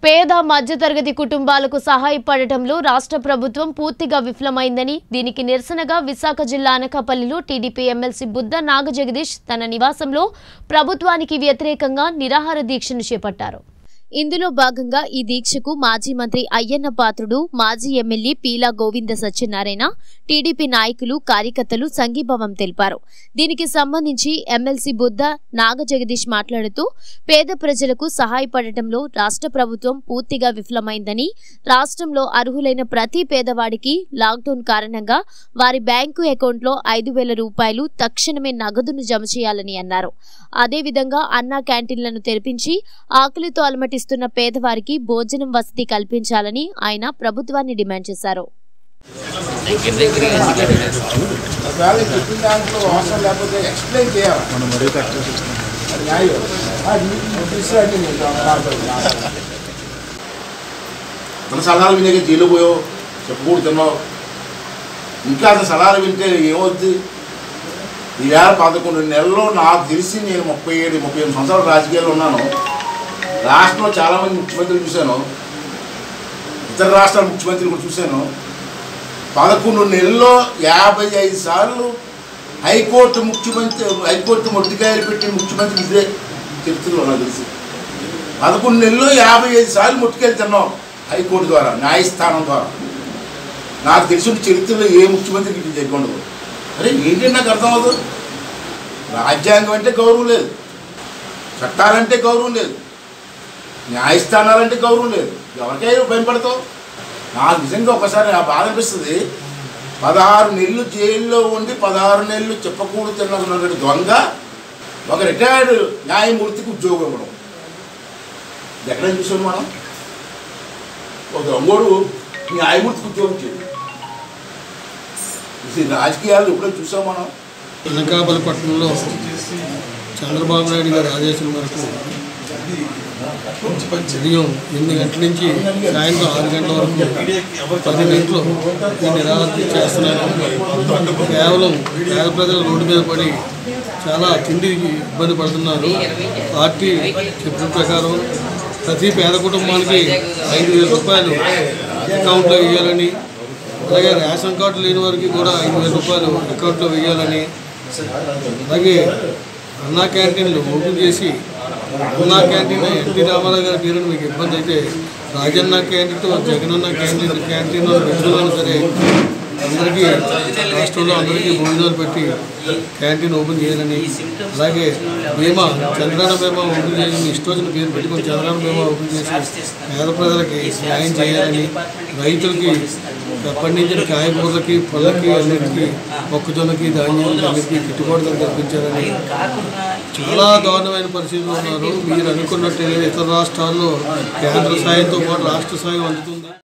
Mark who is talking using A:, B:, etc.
A: పేద మధ్యతరగతి కుటుంబాలకు సహాయపడటంలో రాష్ట్ర ప్రభుత్వం పూర్తిగా విఫలమైందని దీనికి నిరసనగా విశాఖ జిల్లా అనకాపల్లిలో టీడీపీ ఎమ్మెల్సీ బుద్ధ నాగజగదీష్ తన నివాసంలో ప్రభుత్వానికి వ్యతిరేకంగా నిరాహార దీక్షను చేపట్టారు ఇందులో భాగంగా ఈ దీక్షకు మాజీ మంత్రి అయ్యన్న పాత్రుడు మాజీ ఎమ్మెల్యే పీలా గోవింద సత్యనారాయణ టీడీపీ నాయకులు కార్యకర్తలు సంఘీభావం తెలిపారు దీనికి సంబంధించి ఎమ్మెల్సీ బుద్ధ నాగజగదీష్ మాట్లాడుతూ పేద ప్రజలకు సహాయపడటంలో రాష్ట్ర ప్రభుత్వం పూర్తిగా విఫలమైందని రాష్ట్రంలో అర్హులైన ప్రతి పేదవాడికి లాక్డౌన్ కారణంగా వారి బ్యాంకు అకౌంట్లో ఐదు వేల రూపాయలు తక్షణమే నగదును జమ చేయాలని అన్నారు అదేవిధంగా అన్నా క్యాంటీన్లను తెరిపించి ఆకలితో అలమటిస్తున్న పేదవారికి భోజనం వసతి కల్పించాలని ఆయన ప్రభుత్వాన్ని డిమాండ్ చేశారు
B: ఒకవేళ చెప్పిన దాంట్లో అవసరం లేకపోతే ఎక్స్ప్లెయిన్ చేయాలి మనం మరీ అది న్యాయం అది నువ్వు తీసుకురండి నేను మాట్లాడుతున్నాను. మన సలహాలు వినే జైలు పోయో చెప్పకూడదు తిన్నావు ఇంకా అతని సలహాలు వింటే ఏమవుద్ది ఈవేళ పదకొండు నెలల్లో నాకు తెలిసి నేను ముప్పై ఏడు ముప్పై ఎనిమిది సంవత్సరాలు రాజకీయాల్లో ఉన్నాను రాష్ట్రంలో చాలామంది ముఖ్యమంత్రులు చూశాను ఇతర రాష్ట్రాల ముఖ్యమంత్రులు కూడా చూశాను పదకొండు నెలల్లో యాభై ఐదు సార్లు హైకోర్టు ముఖ్యమంత్రి హైకోర్టు మొట్టికాయలు పెట్టి ముఖ్యమంత్రి ఇదే చరిత్రలో నాకు తెలిసి పదకొండు నెలల్లో యాభై ఐదు సార్లు ముట్టికాయలు తిన్నాం హైకోర్టు ద్వారా న్యాయస్థానం ద్వారా నాకు తెలిసిన చరిత్రలో ఏ ముఖ్యమంత్రికి ఇది జరిగి ఉండదు అరే ఏంటి నాకు అర్థం అవ్వదు రాజ్యాంగం అంటే గౌరవం లేదు చట్టాలంటే గౌరవం లేదు న్యాయస్థానాలంటే గౌరవం లేదు ఎవరికైనా భయపడతావు నాకు నిజంగా ఒకసారి ఆ బాధ అనిపిస్తుంది పదహారు నెలలు జైల్లో ఉండి పదహారు నెలలు చెప్పకూడదు తిన్నటువంటి దొంగ ఒక రిటైర్డ్ న్యాయమూర్తికి ఉద్యోగం ఇవ్వడం ఇది ఎక్కడ చూసాం మనం ఒక దొంగోడు న్యాయమూర్తికి ఉద్యోగం చేయడు ఇది రాజకీయాలు ఎప్పుడో చూసాం మనం
C: అనకాపల్లి పట్టణంలో చంద్రబాబు నాయుడు గారి ఆదేశం మేరకు ఉదయం ఎనిమిది గంటల నుంచి సాయంత్రం ఆరు గంటల వరకు పది గంటలు ఈ నిరాహార దీక్ష చేస్తున్నారు కేవలం పేద ప్రజలు రోడ్డు మీద పడి చాలా తిండికి ఇబ్బంది పడుతున్నారు పార్టీ చెప్పిన ప్రకారం ప్రతి పేద కుటుంబానికి ఐదు వేల రూపాయలు అకౌంట్లో వేయాలని అలాగే రేషన్ కార్డు లేని వారికి కూడా ఐదు వేల రూపాయలు అకౌంట్లో వేయాలని అలాగే అన్నా క్యాంటీన్లు ఓపెన్ చేసి అన్నా క్యాంటీన్ ఎన్టీ రామారావు గారి పేరుని మీకు ఇబ్బంది అయితే Rajanna canteen Jagananna canteen canteen పెట్టుకున్నాను సరే అందరికీ రాష్ట్రంలో అందరికీ భోజనాలు పెట్టి క్యాంటీన్ ఓపెన్ చేయాలని అలాగే బీమా చంద్రాన బీమా ఓపెన్ చేయాలని ఇష్టోజన పేరు పెట్టుకొని చంద్రాన బీమా ఓపెన్ చేసి పేద ప్రజలకి న్యాయం చేయాలని రైతులకి పండించిన కాయగూరలకి పళ్ళకి అన్నిటికీ మొక్కజొన్నకి ధాన్యాలకి అన్నిటికీ గిట్టుబాటు ధర కల్పించాలని చాలా దారుణమైన పరిస్థితులు ఉన్నారు మీరు అనుకున్నట్టు ఇతర రాష్ట్రాల్లో కేంద్ర సాయంతో పాటు రాష్ట్ర సాయం అందుతుంది